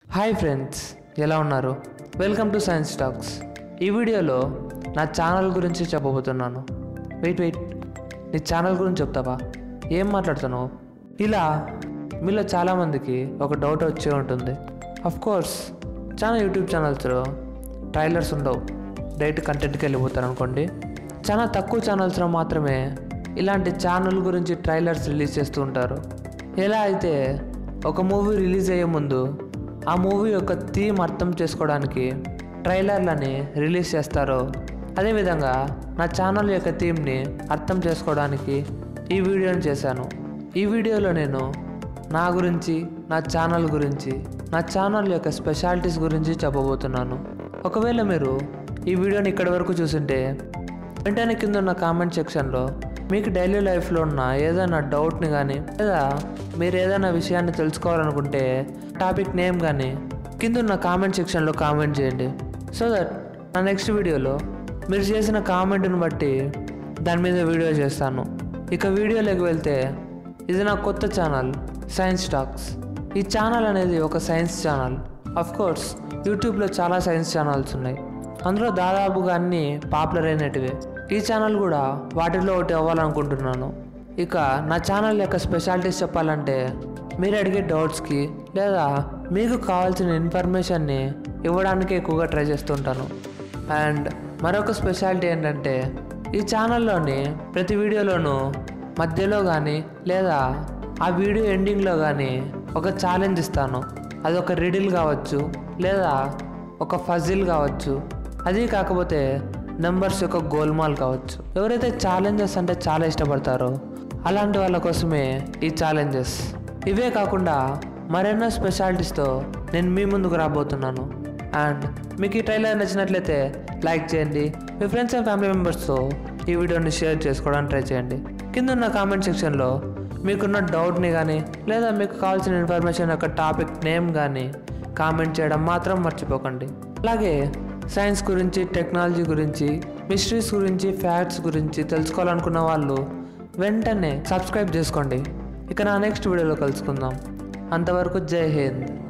hi friends ఎలా ఉన్నారు welcome to science talks ఈ వీడియోలో నా ఛానల్ గురించి చెప్పబోతున్నాను వెయిట్ వెయిట్ నీ ఛానల్ గురించి చెప్తావా ఏం మాట్లాడుతున్నావు ఇలా మీలో చాలామందికి ఒక డౌట్ వచ్చే ఉంటుంది అఫ్ కోర్స్ చాలా యూట్యూబ్ ఛానల్స్లో ట్రైలర్స్ ఉండవు డైరెక్ట్ కంటెంట్కి వెళ్ళిపోతారు అనుకోండి చాలా తక్కువ ఛానల్స్లో మాత్రమే ఇలాంటి ఛానల్ గురించి ట్రైలర్స్ రిలీజ్ చేస్తూ ఉంటారు ఎలా అయితే ఒక మూవీ రిలీజ్ అయ్యే ముందు ఆ మూవీ యొక్క థీమ్ అర్థం చేసుకోవడానికి ట్రైలర్లని రిలీజ్ చేస్తారో అదేవిధంగా నా ఛానల్ యొక్క థీమ్ని అర్థం చేసుకోవడానికి ఈ వీడియోని చేశాను ఈ వీడియోలో నేను నా గురించి నా ఛానల్ గురించి నా ఛానల్ యొక్క స్పెషాలిటీస్ గురించి చెప్పబోతున్నాను ఒకవేళ మీరు ఈ వీడియోని ఇక్కడి వరకు చూసింటే వెంటనే కింద ఉన్న కామెంట్ సెక్షన్లో మీకు డైలీ లైఫ్లో ఉన్న ఏదైనా డౌట్ని కానీ లేదా మీరు ఏదైనా విషయాన్ని తెలుసుకోవాలనుకుంటే టాపిక్ నేమ్ కానీ కింద ఉన్న కామెంట్ సెక్షన్లో కామెంట్ చేయండి సో దట్ నా నెక్స్ట్ వీడియోలో మీరు చేసిన కామెంట్ని బట్టి దాని మీద వీడియో చేస్తాను ఇక వీడియోలోకి వెళ్తే ఇది నా కొత్త ఛానల్ సైన్స్ టాక్స్ ఈ ఛానల్ అనేది ఒక సైన్స్ ఛానల్ అఫ్ కోర్స్ యూట్యూబ్లో చాలా సైన్స్ ఛానల్స్ ఉన్నాయి అందులో దాదాపుగా అన్నీ పాపులర్ అయినటివే ఈ ఛానల్ కూడా వాటిలో ఒకటి అవ్వాలనుకుంటున్నాను ఇక నా ఛానల్ యొక్క స్పెషాలిటీస్ చెప్పాలంటే మీరు అడిగే డౌట్స్కి లేదా మీకు కావాల్సిన ఇన్ఫర్మేషన్ని ఇవ్వడానికి ఎక్కువగా ట్రై చేస్తుంటాను అండ్ మరొక స్పెషాలిటీ ఏంటంటే ఈ ఛానల్లోని ప్రతి వీడియోలోనూ మధ్యలో కానీ లేదా ఆ వీడియో ఎండింగ్లో కానీ ఒక ఛాలెంజ్ ఇస్తాను అది ఒక రిడిల్ కావచ్చు లేదా ఒక ఫజిల్ కావచ్చు అది కాకపోతే నెంబర్స్ యొక్క గోల్మాల్ కావచ్చు ఎవరైతే ఛాలెంజెస్ అంటే చాలా ఇష్టపడతారో అలాంటి వాళ్ళ కోసమే ఈ ఛాలెంజెస్ ఇవే కాకుండా మరెన్నో స్పెషాలిటీస్తో నేను మీ ముందుకు రాబోతున్నాను అండ్ మీకు ఈ ట్రైలర్ నచ్చినట్లయితే లైక్ చేయండి మీ ఫ్రెండ్స్ అండ్ ఫ్యామిలీ మెంబర్స్తో ఈ వీడియోని షేర్ చేసుకోవడానికి ట్రై చేయండి కింద ఉన్న కామెంట్ సెక్షన్లో మీకున్న డౌట్ని కానీ లేదా మీకు కావాల్సిన ఇన్ఫర్మేషన్ యొక్క టాపిక్ నేమ్ కానీ కామెంట్ చేయడం మాత్రం మర్చిపోకండి అలాగే సైన్స్ గురించి టెక్నాలజీ గురించి మిస్టరీస్ గురించి ఫ్యాక్ట్స్ గురించి తెలుసుకోవాలనుకున్న వాళ్ళు వెంటనే సబ్స్క్రైబ్ చేసుకోండి ఇక నా నెక్స్ట్ వీడియోలో కలుసుకుందాం అంతవరకు జై హింద్